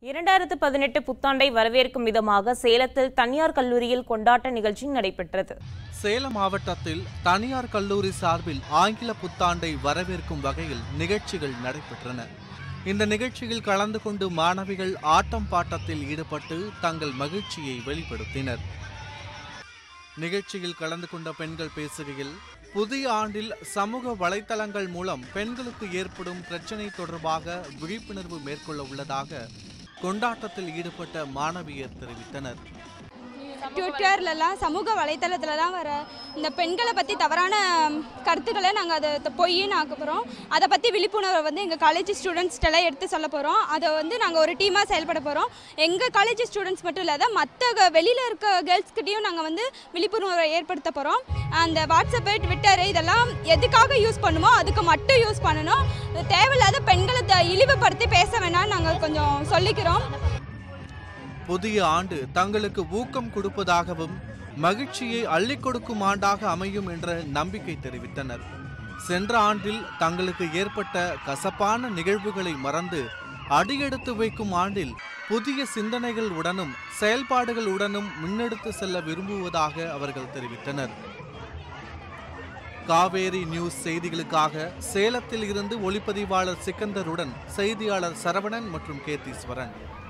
இரண்டாயிரத்து பதினெட்டு புத்தாண்டை வரவேற்கும் விதமாக சேலத்தில் தனியார் கல்லூரியில் கொண்டாட்ட நிகழ்ச்சி நடைபெற்றது சேலம் மாவட்டத்தில் தனியார் கல்லூரி சார்பில் ஆங்கில புத்தாண்டை வரவேற்கும் வகையில் நிகழ்ச்சிகள் நடைபெற்றன இந்த நிகழ்ச்சியில் கலந்து கொண்டு மாணவிகள் ஆட்டம் பாட்டத்தில் ஈடுபட்டு தங்கள் மகிழ்ச்சியை வெளிப்படுத்தினர் நிகழ்ச்சியில் கலந்து கொண்ட பெண்கள் பேசுகையில் புதிய ஆண்டில் சமூக வலைத்தளங்கள் மூலம் பெண்களுக்கு ஏற்படும் பிரச்சினை தொடர்பாக விழிப்புணர்வு மேற்கொள்ள உள்ளதாக கொண்டாட்டத்தில் ஈடுபட்ட மாணவியர் தெரிவித்தனர் ட்விட்டர்லலாம் சமூக வலைத்தளத்துலலாம் வர இந்த பெண்களை பற்றி தவறான கருத்துக்களை நாங்கள் அதை த- பொய்ன்னு ஆக்க போகிறோம் அதை பற்றி விழிப்புணர்வை வந்து எங்கள் காலேஜ் ஸ்டூடெண்ட்ஸ்ட்டெல்லாம் எடுத்து சொல்ல போகிறோம் அதை வந்து நாங்கள் ஒரு டீமாக செயல்பட போகிறோம் எங்கள் காலேஜ் ஸ்டூடெண்ட்ஸ் மட்டும் இல்லாத மற்ற வெளியில் இருக்க கேர்ள்ஸ்கிட்டையும் நாங்கள் வந்து விழிப்புணர்வை ஏற்படுத்த போகிறோம் அந்த வாட்ஸ்அப்பு ட்விட்டரு இதெல்லாம் எதுக்காக யூஸ் பண்ணுமோ அதுக்கு மட்டும் யூஸ் பண்ணணும் தேவையில்லாத பெண்களை த- இழிவுபடுத்தி பேச வேணாம்னு நாங்கள் கொஞ்சம் சொல்லிக்கிறோம் புதிய ஆண்டு தங்களுக்கு ஊக்கம் கொடுப்பதாகவும் மகிழ்ச்சியை அள்ளிக் கொடுக்கும் ஆண்டாக அமையும் என்ற நம்பிக்கை தெரிவித்தனர் சென்ற ஆண்டில் தங்களுக்கு ஏற்பட்ட கசப்பான நிகழ்வுகளை மறந்து அடியெடுத்து வைக்கும் ஆண்டில் புதிய சிந்தனைகள் உடனும் செயல்பாடுகள் உடனும் முன்னெடுத்து செல்ல விரும்புவதாக அவர்கள் தெரிவித்தனர் காவேரி நியூஸ் செய்திகளுக்காக சேலத்தில் இருந்து ஒளிப்பதிவாளர் சிக்கந்தருடன் செய்தியாளர் சரவணன் மற்றும் கேத்தீஸ்வரன்